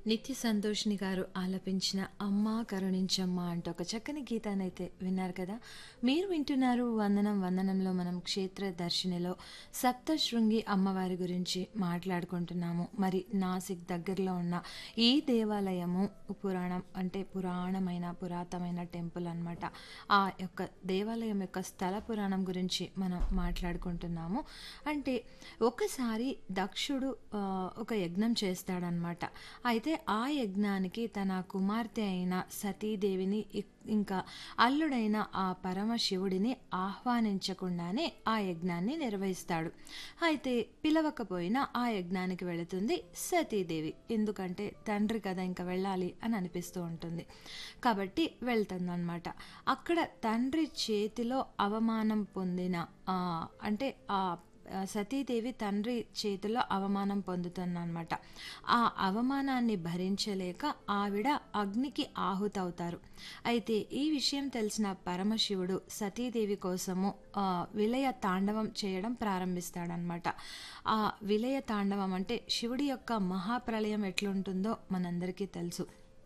నిత్య సంతోషిని గారు ఆలపించిన అమ్మా కరుణించమ్మా అంటూ ఒక చక్కని గీతాన్ని అయితే విన్నారు కదా మీరు వింటున్నారు వందనం వందనంలో మనం క్షేత్ర దర్శినిలో సప్తశృంగి అమ్మవారి గురించి మాట్లాడుకుంటున్నాము మరి నాసిక్ దగ్గరలో ఉన్న ఈ దేవాలయము పురాణం అంటే పురాణమైన పురాతనమైన టెంపుల్ అన్నమాట ఆ యొక్క దేవాలయం యొక్క స్థల పురాణం గురించి మనం మాట్లాడుకుంటున్నాము అంటే ఒకసారి దక్షుడు ఆ, ఒక యజ్ఞం చేస్తాడనమాట అయితే ఆ యజ్ఞానికి తన కుమార్తె అయిన సతీదేవిని ఇక్- ఇంకా అల్లుడైన ఆ పరమశివుడిని ఆహ్వానించకుండానే ఆ యజ్ఞాన్ని నిర్వహిస్తాడు అయితే పిలవకపోయినా ఆ యజ్ఞానికి వెళుతుంది సతీదేవి ఎందుకంటే తండ్రి కదా ఇంకా వెళ్ళాలి అని అనిపిస్తూ ఉంటుంది కాబట్టి వెళ్తుందన్నమాట అక్కడ తండ్రి చేతిలో అవమానం పొందిన ఆ, అంటే ఆ ఆ, సతీదేవి తండ్రి చేతిలో అవమానం పొందుతుందన్నమాట ఆ అవమానాన్ని భరించలేక ఆవిడ అగ్నికి ఆహుతవుతారు అయితే ఈ విషయం తెలిసిన పరమశివుడు సతీదేవి కోసము ఆ, విలయ తాండవం చేయడం ప్రారంభిస్తాడనమాట ఆ విలయ తాండవం అంటే శివుడి యొక్క మహాప్రళయం ఎట్లుంటుందో మనందరికీ తెలుసు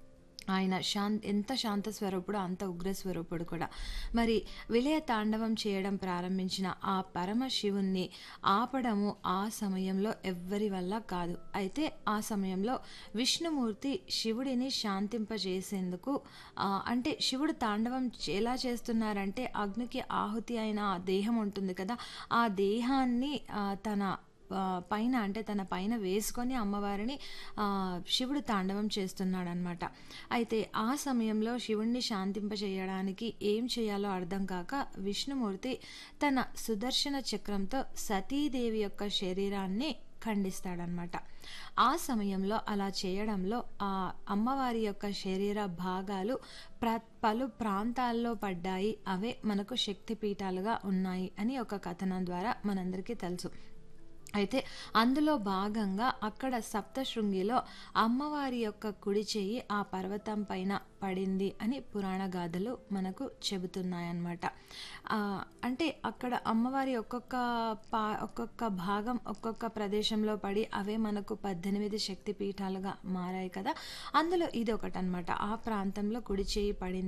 ఆయన శాంత ఎంత శాంత స్వరూపుడు అంత ఉగ్ర స్వరూపుడు కూడా మరి విలయ తాండవం చేయడం ప్రారంభించిన ఆ పరమశివుణ్ణి ఆపడము ఆ సమయంలో ఎవ్వరి వల్ల కాదు అయితే ఆ సమయంలో విష్ణుమూర్తి శివుడిని శాంతింపజేసేందుకు ఆ, అంటే శివుడు తాండవం ఎలా చేస్తున్నారంటే అగ్నికి ఆహుతి అయిన ఆ దేహం ఉంటుంది కదా ఆ దేహాన్ని ఆ, తన ఆ, పైన అంటే తన పైన వేసుకొని అమ్మవారిని ఆ, శివుడు తాండవం చేస్తున్నాడనమాట అయితే ఆ సమయంలో శివుణ్ణి శాంతింపజేయడానికి ఏం చేయాలో అర్థం కాక విష్ణుమూర్తి తన సుదర్శన చక్రంతో సతీదేవి యొక్క శరీరాన్ని ఖండిస్తాడనమాట ఆ సమయంలో అలా చేయడంలో ఆ అమ్మవారి యొక్క శరీర భాగాలు ప్ర పలు ప్రాంతాల్లో పడ్డాయి అవే మనకు శక్తిపీఠాలుగా ఉన్నాయి అని ఒక కథనం ద్వారా మనందరికీ తెలుసు అయితే అందులో భాగంగా అక్కడ సప్తశృంగిలో అమ్మవారి యొక్క కుడి చెయ్యి ఆ పర్వతం పైన పడింది అని పురాణ గాథలు మనకు చెబుతున్నాయన్నమాట ఆ, అంటే అక్కడ అమ్మవారి ఒక్కొక్క పా ఒక్కొక్క భాగం ఒక్కొక్క ప్రదేశంలో పడి అవే మనకు పద్దెనిమిది శక్తి పీఠాలుగా మారాయి కదా అందులో ఇది ఒకటి అనమాట ఆ ప్రాంతంలో కుడి చేయి పడింది